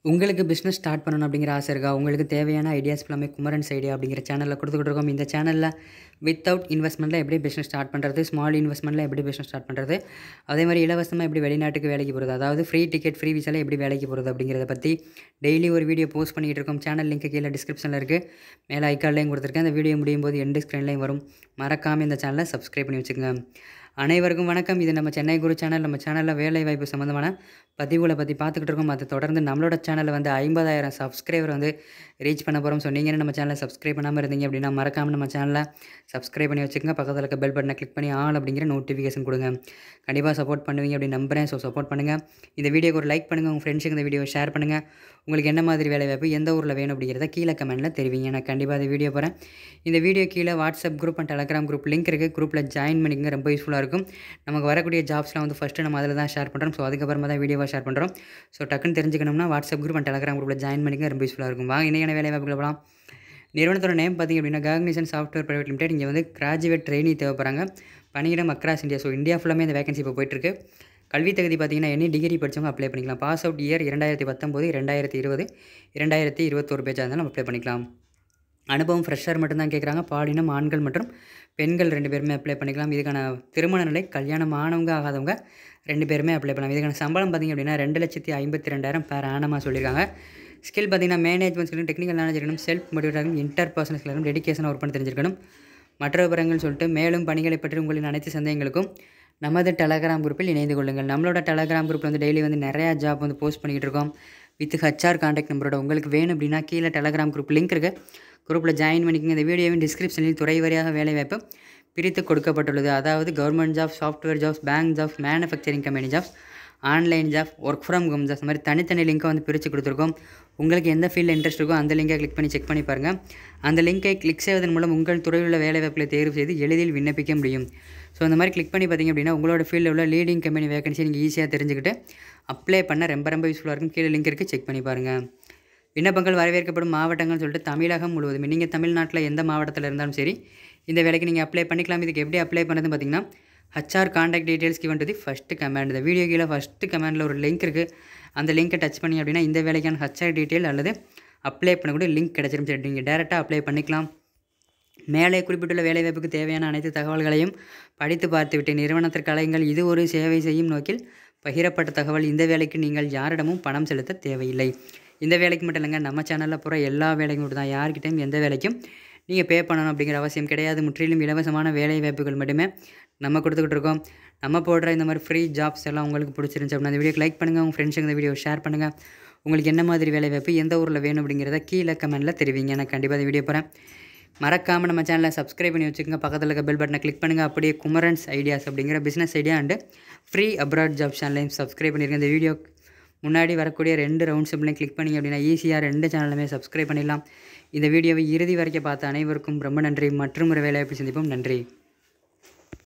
உங்களுக்கு business start பண்ணணும் அப்படிங்கிற ஆசை இருக்கா உங்களுக்கு தேவையான ஐடியாஸ் எல்லாமே குமரன்ஸ் ஐடியா அப்படிங்கிற சேனலில் கொடுத்துக்கிட்டு இருக்கோம் இந்த சேனலில் வித்தவுட் இன்வெஸ்ட்மெண்ட்டில் எப்படி பிஸ்னஸ் ஸ்டார்ட் பண்ணுறது ஸ்மால் இன்வெஸ்ட்மெண்ட்டில் எப்படி பிஸ்னஸ் ஸ்டார்ட் பண்ணுறது அதே மாதிரி இலவசமாக எப்படி வெளிநாட்டுக்கு வேலைக்கு போகிறது அதாவது ஃப்ரீ டிக்கெட் ஃப்ரீ விசாவில் எப்படி வேலைக்கு போகிறது அப்படிங்கிறத பற்றி டெய்லி ஒரு வீடியோ போஸ்ட் பண்ணிகிட்டு இருக்கோம் சேனல் லிங்க் கீழே டிஸ்கிரிப்ஷனில் இருக்குது மேலே ஐக்கார்லையும் கொடுத்துருக்கேன் அந்த வீடியோ முடியும் போது எண்டு ஸ்க்ரீன்லையும் வரும் மறக்காமல் இந்த சேனலை சப்ஸ்கிரைப் பண்ணி வச்சுக்கோங்க அனைவருக்கும் வணக்கம் இது நம்ம சென்னை குரு சேனல் நம்ம சேனலில் வேலை வாய்ப்பு சம்மந்தமான பதிவுகளை பற்றி பார்த்துக்கிட்டு இருக்கோம் அதை தொடர்ந்து நம்மளோட சேனலில் வந்து ஐம்பதாயிரம் சப்ஸ்கிரைபர் வந்து ரீச் பண்ண போகிறோம் ஸோ நீங்கள் நம்ம சேனலை சப்ஸ்கிரைப் பண்ணாமல் இருந்தீங்க அப்படின்னா மறக்காமல் நம்ம சேனலை சப்ஸ்கிரைப் பண்ணி வச்சுக்கோங்க பக்கத்தில் இருக்க பெல் பட்டனை கிளிக் பண்ணி ஆல் அப்படிங்கிற நோட்டிஃபிகேஷன் கொடுங்க கண்டிப்பாக சப்போர்ட் பண்ணுவீங்க அப்படின்னு நம்புகிறேன் ஸோ சப்போர்ட் பண்ணுங்கள் இந்த வீடியோக்கு ஒரு லைக் பண்ணுங்கள் உங்கள் ஃப்ரெண்ட்ஸுக்கு இந்த வீடியோ ஷேர் பண்ணுங்கள் உங்களுக்கு என்ன மாதிரி வேலை வாய்ப்பு எந்த ஊரில் வேணும் அப்படிங்கிறத கீழே கமெண்ட்டில் தெரிவிங்க நான் கண்டிப்பாக இந்த வீடியோ போகிறேன் இந்த வீடியோ கீழே WhatsApp group and Telegram group link இருக்குது குரூப்பில் ஜாயின் பண்ணிக்கங்க ரொம்ப யூஸ்ஃபுல்லாக இருக்கும் நமக்கு வரக்கூடிய ஜாப்ஸ்லாம் வந்து ஃபஸ்ட்டு நம்ம அதில் தான் ஷேர் பண்ணுறோம் ஸோ அதுக்கப்புறமா தான் வீடியோவாக ஷேர் பண்ணுறோம் ஸோ டக்குன்னு தெரிஞ்சுக்கணும்னா வாட்ஸ்அப் குரூப் அண்ட் டெலகிராம் குரூப்பில் ஜாயின் பண்ணிக்க ரொம்ப யூஸ்ஃபுல்லாக இருக்கும் வாங்க இன்றைக்கான வேலை வாய்ப்புகள் போகலாம் நிறுவனத்தோட நேம் பார்த்திங்க அப்படின்னா காக்னிசன் சாஃப்ட்வேர் ப்ரைவேட் லிமிடெட் இங்கே வந்து கிராஜுவேட் ட்ரெயினி தேவைப்படுறாங்க பணியிடம் அக்ராஸ் இந்தியா ஸோ இந்தியா ஃபுல்லாமே இந்த வேகன்சி இப்போ போயிட்டுருக்கு கல்வி தகுதி பார்த்திங்கன்னா எனி டிகிரி படித்தவங்க அப்ளை பண்ணிக்கலாம் பாஸ் அவுட் இயர் இரண்டாயிரத்தி பத்தொம்போது இரண்டாயிரத்தி இருபது இரண்டாயிரத்தி இருபத்தோரு பேஜாக இருந்தாலும் அப்ளை பண்ணிக்கலாம் அனுபவம் ஃப்ரெஷர் மட்டும்தான் கேட்குறாங்க பாலினம் ஆண்கள் மற்றும் பெண்கள் ரெண்டு பேருமே அப்ளை பண்ணிக்கலாம் இதுக்கான திருமண நிலை கல்யாணம் ஆனவங்க ஆகாதவங்க ரெண்டு பேருமே அப்ளை பண்ணலாம் இதுக்கான சம்பளம் பார்த்திங்க அப்படின்னா ரெண்டு லட்சத்தி ஐம்பத்தி ரெண்டாயிரம் பேர் ஆனமாக சொல்லியிருக்காங்க ஸ்கில் பார்த்திங்கன்னா மேனேஜ்மெண்ட் ஸ்கிலும் டெக்னிக்கல் நாலேஜ் இருக்கணும் செல்ஃப் மோட்டிவேட்டாக இன்டர் பர்சனல் ஸ்கில் டெடிக்கேஷனாக ஒர்க் பண்ணி தெரிஞ்சிருக்கணும் மற்ற விவரங்கள் சொல்லிட்டு மேலும் பணிகளை பற்றி உங்களின் அனைத்து சந்தேகங்களுக்கும் நமது டெலகிராம் குரூப்பில் இணைந்து கொள்ளுங்கள் நம்மளோட டெலகிராம் குரூப்பில் வந்து டெய்லி வந்து நிறையா ஜாப் வந்து போஸ்ட் பண்ணிகிட்டு இருக்கோம் வித் ஹச்ஆர் காண்டாக்ட் நம்பரோட உங்களுக்கு வேணும் அப்படின்னா கீழே டெலகிராம் குரூப் லிங்க் இருக்குது குரூப்பில் ஜாயின் பண்ணிக்கோங்க இந்த வீடியோவின் டிஸ்கிரிப்ஷனில் துறை வாரியாக வேலைவாய்ப்பு பிரித்து கொடுக்கப்பட்டுள்ளது அதாவது government job software jobs bank jobs manufacturing company jobs online job work from home jobs மாதிரி தனித்தனி லிங்க்கை வந்து பிரித்து கொடுத்துருக்கோம் உங்களுக்கு எந்த ஃபீல்டில் இன்ட்ரெஸ்ட் இருக்கோ அந்த லிங்கை கிளிக் பண்ணி செக் பண்ணி பாருங்கள் அந்த லிங்கை கிளிக் செய்வதன் மூலம் உங்கள் துறையில் உள்ள வேலைவாய்ப்புகளை தேர்வு செய்து எளிதில் விண்ணப்பிக்க முடியும் ஸோ அந்த மாதிரி கிளிக் பண்ணி பார்த்தீங்க அப்படின்னா உங்களோட ஃபீல்டில் உள்ள லீடிங் கம்பெனி வேகன்சி நீங்கள் ஈஸியாக தெரிஞ்சுக்கிட்டு அப்ளை பண்ண ரொம்ப ரொம்ப யூஸ்ஃபுல்லாக இருக்கும் கீழே லிங்க் இருக்குது செக் பண்ணி பாருங்கள் விண்ணப்பங்கள் வரவேற்கப்படும் மாவட்டங்கள்னு சொல்லிட்டு தமிழகம் முழுவதும் நீங்கள் தமிழ்நாட்டில் எந்த மாவட்டத்தில் இருந்தாலும் சரி இந்த வேலைக்கு நீங்கள் அப்ளை பண்ணிக்கலாம் இதுக்கு எப்படி அப்ளை பண்ணுறதுன்னு பார்த்தீங்கன்னா HR contact details given to the first comment இந்த வீடியோ கீழே ஃபஸ்ட்டு கமெண்டில் ஒரு லிங்க் இருக்குது அந்த லிங்க்கை டச் பண்ணி அப்படின்னா இந்த வேலைக்கான ஹச்ஆர் டீட்டெயில் அல்லது அப்ளை பண்ணக்கூடிய லிங்க் கிடச்சிரும் சரி நீங்கள் டேரெக்டாக அப்ளை பண்ணிக்கலாம் மேலே குறிப்பிட்டுள்ள வேலைவாய்ப்புக்கு தேவையான அனைத்து தகவல்களையும் படித்து பார்த்துவிட்டு நிறுவனத்திற்கு அலைங்கள் இது ஒரு சேவை செய்யும் நோக்கில் பகிரப்பட்ட தகவல் இந்த வேலைக்கு நீங்கள் யாரிடமும் பணம் செலுத்த தேவையில்லை இந்த வேலைக்கு மட்டும் இல்லைங்க நம்ம சேனலில் போகிற எல்லா வேலைக்கும் மட்டும் தான் யார்கிட்டையும் எந்த வேலைக்கும் நீங்கள் பே பண்ணணும் அப்படிங்கிற அவசியம் கிடையாது முற்றிலும் இலவசமான வேலை வாய்ப்புகள் மட்டுமே நம்ம கொடுத்துக்கிட்டு இருக்கோம் நம்ம போடுற இந்த மாதிரி ஃப்ரீ ஜாப்ஸ் எல்லாம் உங்களுக்கு பிடிச்சிருந்துச்சு அப்படின்னா அந்த வீடியோக்கு லைக் பண்ணுங்கள் உங்கள் ஃப்ரெண்ட்ஸுக்கு இந்த வீடியோ ஷேர் பண்ணுங்கள் உங்களுக்கு என்ன மாதிரி வேலை வாய்ப்பு எந்த ஊரில் வேணும் அப்படிங்கிறத கீழே கமெண்ட்டில் தெரிவிங்க நான் கண்டிப்பாக இந்த வீடியோ போகிறேன் மறக்காமல் நம்ம சேனலை சப்ஸ்கிரைப் பண்ணி வச்சுக்கோங்க பக்கத்தில் இருக்க பெல் பட்டனை கிளிக் பண்ணுங்கள் அப்படியே குமரன்ஸ் ஐடியாஸ் அப்படிங்கிற business idea and free abroad job சேனலையும் சப்ஸ்கிரைப் பண்ணியிருக்கேன் இந்த வீடியோ முன்னாடி வரக்கூடிய ரெண்டு ரவுண்ட் சிம்பிளையும் கிளிக் பண்ணிங்க அப்படின்னா ஈஸியாக ரெண்டு சேனலுமே சப்ஸ்கிரைப் பண்ணிடலாம் இந்த வீடியோவை இறுதி வரைக்கும் பார்த்த அனைவருக்கும் ரொம்ப நன்றி மற்றும் ஒரு வேலைவாய்ப்பு சந்திப்போம் நன்றி